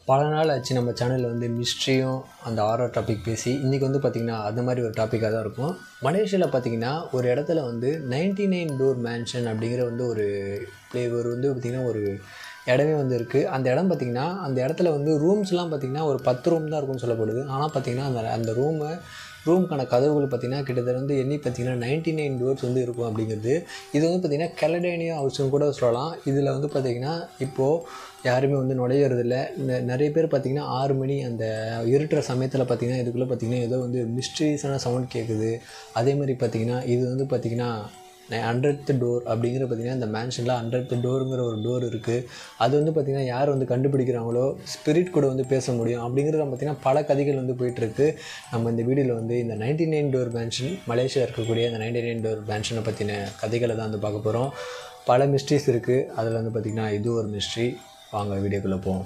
பல நாள் ஆச்சு நம்ம சேனலில் வந்து மிஸ்ட்ரியும் அந்த ஆரர் டாபிக் பேசி இன்றைக்கி வந்து பார்த்திங்கன்னா அது மாதிரி ஒரு டாப்பிக்காக தான் இருக்கும் மலேசியாவில் பார்த்திங்கன்னா ஒரு இடத்துல வந்து நைன்டி நைன் டோர் மேன்ஷன் அப்படிங்கிற வந்து ஒரு ப்ளே ஒரு வந்து பார்த்திங்கன்னா ஒரு இடமே வந்து இருக்குது அந்த இடம் பார்த்திங்கன்னா அந்த இடத்துல வந்து ரூம்ஸ்லாம் பார்த்திங்கன்னா ஒரு பத்து ரூம் தான் இருக்கும்னு சொல்லப்படுது ஆனால் பார்த்திங்கன்னா அந்த அந்த ரூமை ரூமுக்கான கதவுகள் பார்த்திங்கன்னா கிட்டத்தட்ட வந்து எண்ணி பார்த்திங்கன்னா நைன்டி நைன் டோர்ஸ் வந்து இருக்கும் அப்படிங்கிறது இது வந்து பார்த்திங்கன்னா கெலடேனியா ஹவுஸ்னு கூட சொல்லலாம் இதில் வந்து பார்த்திங்கன்னா இப்போது யாருமே வந்து நுழையிறதில்ல இந்த நிறைய பேர் பார்த்திங்கன்னா ஆறு மணி அந்த இருட்டுற சமயத்தில் பார்த்திங்கன்னா இதுக்குள்ளே பார்த்திங்கன்னா ஏதோ வந்து மிஸ்ட்ரீஸான சவுண்ட் கேட்குது அதே மாதிரி பார்த்திங்கன்னா இது வந்து பார்த்திங்கன்னா ஹண்ட்ரட் டோர் அப்படிங்கிற பார்த்திங்கன்னா இந்த மேன்ஷனில் ஹண்ட்ரட் டோருங்கிற ஒரு டோர் இருக்குது அது வந்து பார்த்திங்கன்னா யார் வந்து கண்டுபிடிக்கிறாங்களோ ஸ்பிரிட் கூட வந்து பேச முடியும் அப்படிங்கிறது பார்த்திங்கன்னா பல கதைகள் வந்து போயிட்டுருக்கு நம்ம இந்த வீடியோவில் வந்து இந்த ninety nine door mansion Malaysia இருக்கக்கூடிய இந்த நைன்டி நைன் டோர் மேன்ஷனை பற்றின கதைகளை தான் வந்து பார்க்க போகிறோம் பல மிஸ்ட்ரிஸ் இருக்குது அதில் வந்து பார்த்திங்கன்னா இது ஒரு மிஸ்ட்ரி வாங்க வீடியோக்குள்ளே போவோம்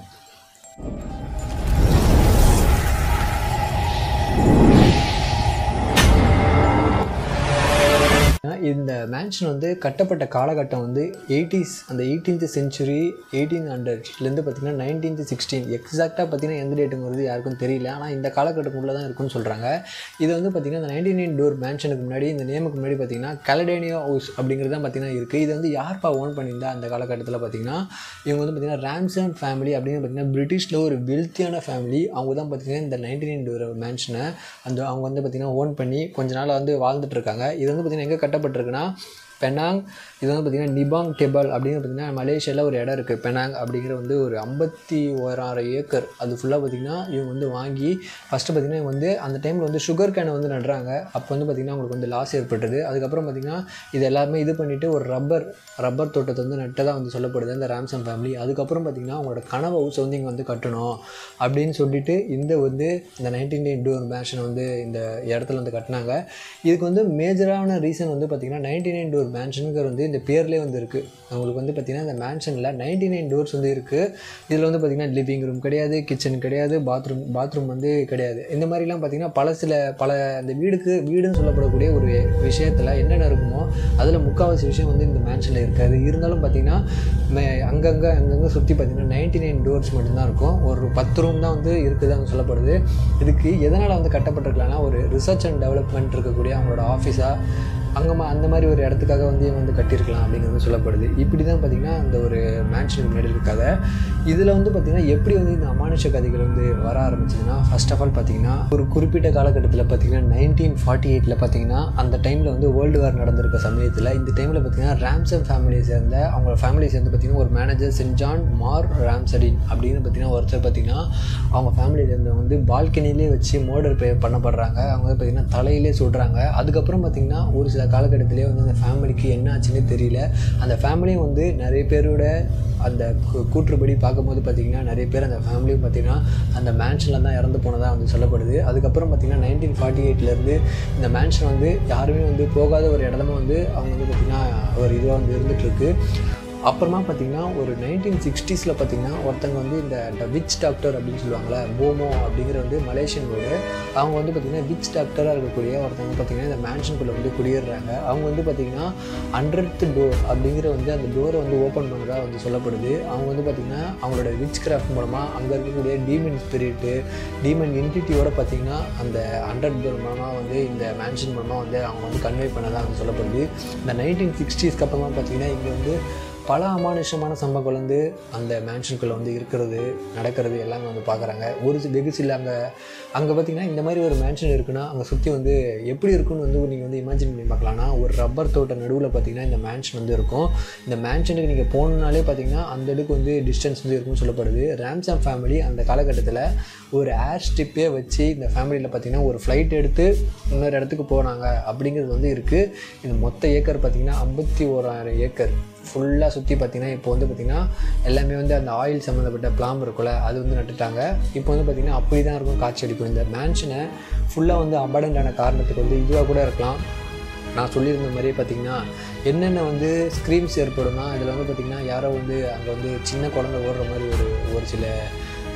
இந்த மேன்ஷன் வந்து கட்டப்பட்ட காலகட்டம் வந்து எயிட்டிஸ் அந்த எயிட்டீன்த் செஞ்சுரி எயிட்டீன் ஹண்ட்ரட்லேருந்து பார்த்திங்கன்னா நைன்டீன்த் சிக்ஸ்டீன் எக்ஸாக்டாக பார்த்திங்கன்னா எந்த டேட்டுங்கிறது யாருக்கும் தெரியல ஆனால் இந்த காலகட்டத்துக்குள்ளே தான் இருக்குன்னு சொல்கிறாங்க இது வந்து பார்த்திங்கன்னா இந்த நைன்டி நைன் டோர் மேன்ஷனுக்கு முன்னாடி இந்த நேமுக்கு முன்னாடி பார்த்திங்கன்னா கலடேனியா ஹவுஸ் அப்படிங்கிறது தான் பார்த்திங்கன்னா இருக்குது இது வந்து யார்ப்பா ஓன் பண்ணியிருந்தா அந்த காலகட்டத்தில் பார்த்திங்கன்னா இவங்க வந்து பார்த்திங்கன்னா ராம்சன் ஃபேமிலி அப்படின்னு பார்த்திங்கன்னா பிரிட்டிஷில் ஒரு வெல்த்தியான ஃபேமிலி அவங்க தான் பார்த்திங்கன்னா இந்த நைன்டி நைன் டோர் மேன்ஷனை அந்த அவங்க வந்து பார்த்திங்கன்னா ஓன் பண்ணி கொஞ்ச நாள் வந்து வாழ்ந்துட்டு இருக்காங்க இது வந்து பார்த்திங்கன்னா எங்கே கட்டப்பட்டிருக்குன்னா பெனாங் இது வந்து பார்த்திங்கன்னா நிபாங் டெபல் அப்படின்னு பார்த்திங்கன்னா மலேசியாவில் ஒரு இடம் இருக்குது பெனாங் அப்படிங்கிற வந்து ஒரு ஐம்பத்தி ஓராயிரம் ஏக்கர் அது ஃபுல்லாக பார்த்திங்கன்னா இவங்க வந்து வாங்கி ஃபஸ்ட்டு பார்த்திங்கன்னா இவங்க வந்து அந்த டைமில் வந்து சுகர் கேனை வந்து நடுறாங்க அப்போ வந்து பார்த்திங்கன்னா அவங்களுக்கு வந்து லாஸ் ஏற்பட்டது அதுக்கப்புறம் பார்த்திங்கன்னா இது எல்லாருமே இது பண்ணிவிட்டு ஒரு ரப்பர் ரப்பர் தோட்டத்தை வந்து நட்டதாக வந்து சொல்லப்படுது அந்த ராம்சன் ஃபேமிலி அதுக்கப்புறம் பார்த்திங்கன்னா அவங்களோட கனவு ஹவுஸ் வந்து இங்கே வந்து கட்டணும் அப்படின்னு சொல்லிட்டு இந்த வந்து இந்த நைன்டீன் நைன் டூ மேஷனை வந்து இந்த இடத்துல வந்து கட்டினாங்க இதுக்கு வந்து மேஜரான ரீசன் வந்து பார்த்திங்கன்னா நைன்டி நைன் டோர் மேன்ஷனுங்கிற வந்து இந்த பேர்லேயே வந்து இருக்குது அவங்களுக்கு வந்து பார்த்திங்கன்னா இந்த மேன்ஷனில் நைன்டி நைன் டோர்ஸ் வந்து இருக்குது இதில் வந்து பார்த்திங்கன்னா லிவிங் ரூம் கிடையாது கிச்சன் கிடையாது பாத்ரூம் பாத்ரூம் வந்து கிடையாது இந்த மாதிரிலாம் பார்த்திங்கன்னா பல சில பல அந்த வீடுக்கு வீடுன்னு சொல்லப்படக்கூடிய ஒரு விஷயத்தில் என்னென்ன இருக்குமோ அதில் முக்கால்வாசி விஷயம் வந்து இந்த மேன்ஷனில் இருக்காது இருந்தாலும் பார்த்திங்கன்னா அங்கங்கே அங்கங்கே சுற்றி பார்த்திங்கன்னா நைன்டி நைன் டோர்ஸ் மட்டும்தான் இருக்கும் ஒரு பத்து ரூம் தான் வந்து இருக்குதுன்னு சொல்லப்படுது இதுக்கு எதனால் வந்து கட்டப்பட்டிருக்கலாம்னா ஒரு ரிசர்ச் அண்ட் டெவலப்மெண்ட் இருக்கக்கூடிய அவங்களோட ஆஃபீஸாக அங்கே அந்த மாதிரி ஒரு இடத்துக்காக வந்து இவங்க வந்து கட்டியிருக்கலாம் அப்படிங்கிறது சொல்லப்படுது இப்படி தான் பார்த்திங்கன்னா அந்த ஒரு மேன்ஷனுக்கு முன்னாடி இருக்க கதை இதில் வந்து பார்த்திங்கன்னா எப்படி வந்து இந்த அமானுஷ கதைகள் வந்து வர ஆரம்பிச்சதுன்னா ஃபர்ஸ்ட் ஆஃப் ஆல் பார்த்திங்கன்னா ஒரு குறிப்பிட்ட காலகட்டத்தில் பார்த்திங்கன்னா நைன்டீன் ஃபார்ட்டி எயிட்டில் பார்த்திங்கன்னா அந்த டைமில் வந்து வேர்ல்டு வார் நடந்திருக்க சமயத்தில் இந்த டைமில் பார்த்திங்கன்னா ராம்சன் ஃபேமிலியை சேர்ந்த அவங்க ஃபேமிலியை சேர்ந்து பார்த்திங்கன்னா ஒரு மேனேஜர் சென்ட் ஜான் மார் ராம்சடின் அப்படின்னு பார்த்திங்கன்னா ஒருத்தர் பார்த்திங்கன்னா அவங்க ஃபேமிலியை சேர்ந்தவங்க வந்து பால்கனிலே வச்சு மோடர் பே பண்ணப்படுறாங்க அவங்க வந்து பார்த்திங்கன்னா தலையிலே சொல்கிறாங்க அதுக்கப்புறம் பார்த்திங்கன்னா ஒரு சில காலகட்டத்திலே வந்து அந்த ஃபேமிலிக்கு என்ன ஆச்சுன்னே தெரியல அந்த ஃபேமிலியும் வந்து நிறைய பேரோட அந்த கூற்றுப்படி பார்க்கும்போது பார்த்திங்கன்னா நிறைய பேர் அந்த ஃபேமிலியும் பார்த்திங்கன்னா அந்த மேன்ஷனில் தான் இறந்து போனதாக வந்து சொல்லப்படுது அதுக்கப்புறம் பார்த்திங்கன்னா நைன்டீன் ஃபார்ட்டி எயிட்லேருந்து இந்த மேன்ஷன் வந்து யாருமே வந்து போகாத ஒரு இடமா வந்து அவங்க வந்து பார்த்திங்கன்னா ஒரு இதுவாக வந்து இருந்துகிட்ருக்கு அப்புறமா பார்த்திங்கன்னா ஒரு நைன்டீன் சிக்ஸ்டீஸில் பார்த்திங்கன்னா ஒருத்தங்க வந்து இந்த விச் டாக்டர் அப்படின்னு சொல்லுவாங்கள்ல போமோ அப்படிங்கிற வந்து மலேசியன் வேர்டு அவங்க வந்து பார்த்திங்கன்னா விச் டாக்டராக இருக்கக்கூடிய ஒருத்தவங்க பார்த்திங்கன்னா இந்த மேன்ஷனுக்குள்ளே வந்து குடியேறாங்க அவங்க வந்து பார்த்திங்கன்னா ஹண்ட்ரட் டோர் அப்படிங்கிற வந்து அந்த டோரை வந்து ஓப்பன் பண்ணதாக வந்து சொல்லப்படுது அவங்க வந்து பார்த்திங்கன்னா அவங்களோட விச் கிராஃப்ட் மூலமாக அங்கே இருக்கக்கூடிய டீமன் ஸ்பிரிட்டு டீமன் என்டிட்டியோட பார்த்திங்கன்னா அந்த ஹண்ட்ரட் டோர் மூலமாக வந்து இந்த மேன்ஷன் மூலமாக வந்து அவங்க வந்து கன்வே பண்ணதாக வந்து சொல்லப்படுது இந்த நைன்டீன் சிக்ஸ்டீஸ்க்கு அப்புறமா பார்த்திங்கன்னா இங்கே வந்து பல அமானுஷமான சம்பவங்கள் வந்து அந்த மேன்ஷனுக்குள்ளே வந்து இருக்கிறது நடக்கிறது எல்லாமே வந்து பார்க்குறாங்க ஒரு வெகு சில அங்கே அங்கே பார்த்திங்கன்னா இந்த மாதிரி ஒரு மேன்ஷன் இருக்குன்னா அங்கே சுற்றி வந்து எப்படி இருக்குன்னு வந்து நீங்கள் வந்து இமேஜின் பண்ணி பார்க்கலாம்னா ஒரு ரப்பர் தோட்ட நடுவில் பார்த்திங்கன்னா இந்த மேன்ஷன் வந்து இருக்கும் இந்த மேன்ஷனுக்கு நீங்கள் போகணுனாலே பார்த்திங்கன்னா அந்த இடத்துக்கு வந்து டிஸ்டன்ஸ் வந்து இருக்குன்னு சொல்லப்படுது ரேம்சாம் ஃபேமிலி அந்த காலகட்டத்தில் ஒரு ஏர் ஸ்ட்ரிப்பே வச்சு இந்த ஃபேமிலியில் பார்த்திங்கன்னா ஒரு ஃப்ளைட் எடுத்து இன்னொரு இடத்துக்கு போனாங்க அப்படிங்கிறது வந்து இருக்குது இந்த மொத்த ஏக்கர் பார்த்திங்கன்னா ஐம்பத்தி ஓராயிரம் ஏக்கர் ஃபுல்லாக சுற்றி பார்த்திங்கன்னா இப்போ வந்து பார்த்திங்கன்னா எல்லாமே வந்து அந்த ஆயில் சம்மந்தப்பட்ட பிளாம் இருக்கும்ல அது வந்து நட்டுட்டாங்க இப்போ வந்து பார்த்திங்கன்னா அப்படி தான் இருக்கும் காட்சி அடிக்கும் இந்த மேன்ஷனை ஃபுல்லாக வந்து அபடண்டான காரணத்துக்கு வந்து இதுவாக கூட இருக்கலாம் நான் சொல்லியிருந்த மாதிரியே பார்த்திங்கன்னா என்னென்ன வந்து ஸ்க்ரீம்ஸ் ஏற்படும்னா இதில் வந்து பார்த்திங்கன்னா யாரோ வந்து அங்கே வந்து சின்ன குழந்தை ஓடுற மாதிரி ஒரு ஒரு சில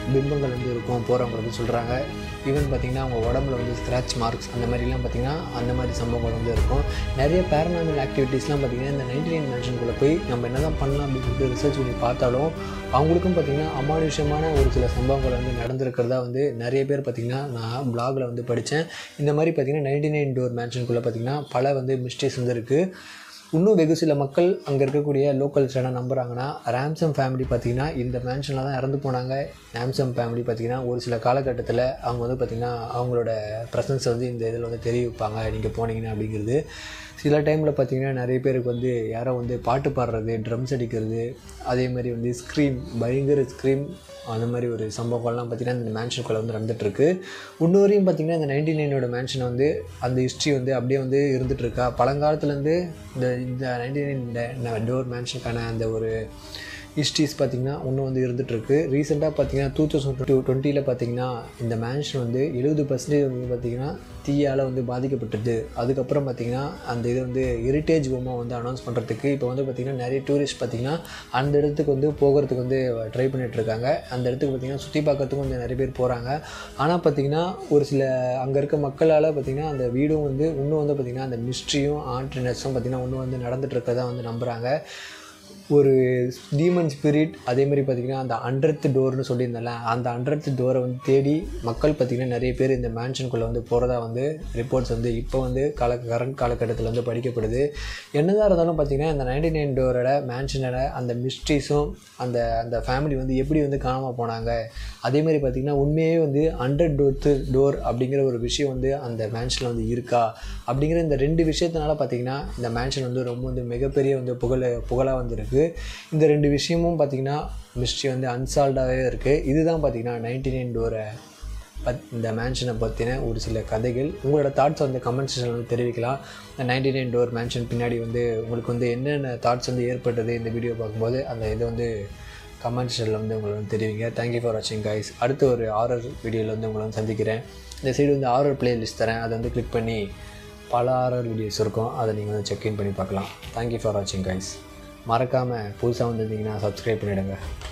பிம்பங்கள் வந்து இருக்கும் போகிறவங்க வந்து சொல்கிறாங்க ஈவன் பார்த்திங்கன்னா அவங்க உடம்புல வந்து ஸ்க்ராட்ச் மார்க்ஸ் அந்த மாதிரிலாம் பார்த்திங்கன்னா அந்த மாதிரி சம்பவங்கள் வந்து இருக்கும் நிறைய பேரனாமல் ஆக்டிவிட்டீஸ்லாம் பார்த்திங்கன்னா இந்த நைன்டி நைன் மேன்ஷனுக்குள்ளே போய் நம்ம என்ன தான் பண்ணலாம் அப்படின்னு சொல்லிட்டு ரிசர்ச் பண்ணி பார்த்தாலும் அவங்களுக்கும் பார்த்திங்கன்னா அமானுஷமான ஒரு சில சம்பவங்கள் வந்து நடந்திருக்கிறதா வந்து நிறைய பேர் பார்த்திங்கன்னா நான் பிளாகில் வந்து படித்தேன் இந்த மாதிரி பார்த்திங்கன்னா நைன்டி நைன் டோர் மேன்ஷனுக்குள்ளே பார்த்திங்கன்னா பல வந்து மிஸ்டேக்ஸ் வந்து இருக்குது இன்னும் வெகு சில மக்கள் அங்கே இருக்கக்கூடிய லோக்கல்ஸ் என்ன நம்புகிறாங்கன்னா ரேம்சம் ஃபேமிலி பார்த்திங்கன்னா இந்த மேன்ஷனில் தான் இறந்து போனாங்க ரேம்சம் ஃபேமிலி பார்த்திங்கன்னா ஒரு சில காலகட்டத்தில் அவங்க வந்து பார்த்திங்கன்னா அவங்களோட ப்ரெசன்ஸை வந்து இந்த இதில் வந்து தெரிவிப்பாங்க நீங்கள் போனீங்கன்னா அப்படிங்கிறது சில டைமில் பார்த்திங்கன்னா நிறைய பேருக்கு வந்து யாரோ வந்து பாட்டு பாடுறது ட்ரம்ஸ் அடிக்கிறது அதே மாதிரி வந்து ஸ்க்ரீம் பயங்கர ஸ்க்ரீம் அந்த மாதிரி ஒரு சம்பவங்கள்லாம் பார்த்திங்கன்னா இந்த மேன்ஷனுக்குள்ளே வந்து நடந்துகிட்ருக்கு இன்னொரையும் பார்த்திங்கன்னா இந்த நைன்டி நைனோட மேன்ஷன் வந்து அந்த ஹிஸ்ட்ரி வந்து அப்படியே வந்து இருந்துகிட்ருக்கா பழங்காலத்துலேருந்து இந்த இந்த நைன்டி நைன் டோர் மேன்ஷனுக்கான அந்த ஒரு ஹிஸ்ட்ரிஸ் பார்த்திங்கன்னா இன்னும் வந்து இருந்துகிட்ருக்கு ரீசெண்டாக பார்த்தீங்கன்னா டூ தௌசண்ட் டூ டுவெண்ட்டியில் பார்த்தீங்கன்னா இந்த மேன்ஷன் வந்து எழுபது பர்சன்டேஜ் வந்து பார்த்திங்கன்னா தீயால் வந்து பாதிக்கப்பட்டது அதுக்கப்புறம் பார்த்திங்கன்னா அந்த இது வந்து ஹெரிட்டேஜ் ஹோமாக வந்து அனௌன்ஸ் பண்ணுறதுக்கு இப்போ வந்து பார்த்திங்கன்னா நிறைய டூரிஸ்ட் பார்த்திங்கன்னா அந்த இடத்துக்கு வந்து போகிறதுக்கு வந்து ட்ரை பண்ணிகிட்ருக்காங்க அந்த இடத்துக்கு பார்த்திங்கன்னா சுற்றி பார்க்கறதுக்கும் கொஞ்சம் நிறைய பேர் போகிறாங்க ஆனால் பார்த்திங்கன்னா ஒரு சில அங்கே இருக்க மக்களால் பார்த்திங்கன்னா அந்த வீடும் வந்து இன்னும் வந்து பார்த்திங்கன்னா அந்த மிஸ்ட்ரியும் ஆண்ட்ரினஸும் பார்த்திங்கன்னா இன்னும் வந்து நடந்துட்டு இருக்கறதா வந்து நம்புகிறாங்க ஒரு டீமன் ஸ்பிரிட் அதே மாதிரி பார்த்திங்கன்னா அந்த அண்டர்த் டோர்னு சொல்லியிருந்தேன்ல அந்த அண்டர்த் டோரை வந்து தேடி மக்கள் பார்த்திங்கன்னா நிறைய பேர் இந்த மேன்ஷனுக்குள்ளே வந்து போகிறதா வந்து ரிப்போர்ட்ஸ் வந்து இப்போ வந்து கால கரண்ட் காலகட்டத்தில் வந்து படிக்கப்படுது என்னதான் இருந்தாலும் பார்த்திங்கன்னா இந்த நைன்டி நைன் டோரோட மேன்ஷனோட அந்த மிஸ்ட்ரிஸும் அந்த அந்த ஃபேமிலி வந்து எப்படி வந்து காணாமல் போனாங்க அதே மாதிரி பார்த்திங்கன்னா உண்மையே வந்து அண்டர் டோர்த்து டோர் அப்படிங்கிற ஒரு விஷயம் வந்து அந்த மேன்ஷனில் வந்து இருக்கா அப்படிங்கிற இந்த ரெண்டு விஷயத்தினால பார்த்திங்கன்னா இந்த மேன்ஷன் வந்து ரொம்ப வந்து மிகப்பெரிய வந்து புகழ புகழாக வந்திருக்கு இந்த ரெண்டு விஷயமும் பார்த்திங்கன்னா மிஸ்ட்ரி வந்து அன்சால்வ்டாகவே இருக்குது இதுதான் பார்த்திங்கன்னா நைன்டி நைன் டோரை பத் இந்த மேன்ஷனை பற்றின ஒரு சில கதைகள் உங்களோட தாட்ஸ் வந்து கமெண்ட் செக்ஷனில் வந்து தெரிவிக்கலாம் இந்த நைன்டி நைன் டோர் மேன்ஷன் பின்னாடி வந்து உங்களுக்கு வந்து என்னென்ன தாட்ஸ் வந்து ஏற்பட்டது இந்த வீடியோ பார்க்கும்போது அந்த இதை வந்து கமெண்ட் செக்ஷனில் வந்து உங்களை வந்து தெரிவிங்க தேங்க்யூ ஃபார் வாட்சிங் கைஸ் அடுத்த ஒரு ஆரர் வீடியோவில் வந்து உங்களை வந்து சந்திக்கிறேன் இந்த சைடு வந்து ஆரர் பிளேலிஸ்ட் தரேன் அதை வந்து கிளிக் பண்ணி பல ஆரர் வீடியோஸ் இருக்கும் அதை நீங்கள் வந்து செக்இன் பண்ணி பார்க்கலாம் தேங்க்யூ ஃபார் வாட்சிங் கைஸ் மறக்காமல் புதுசாக வந்திருந்தீங்கன்னா சப்ஸ்கிரைப் பண்ணிவிடுங்க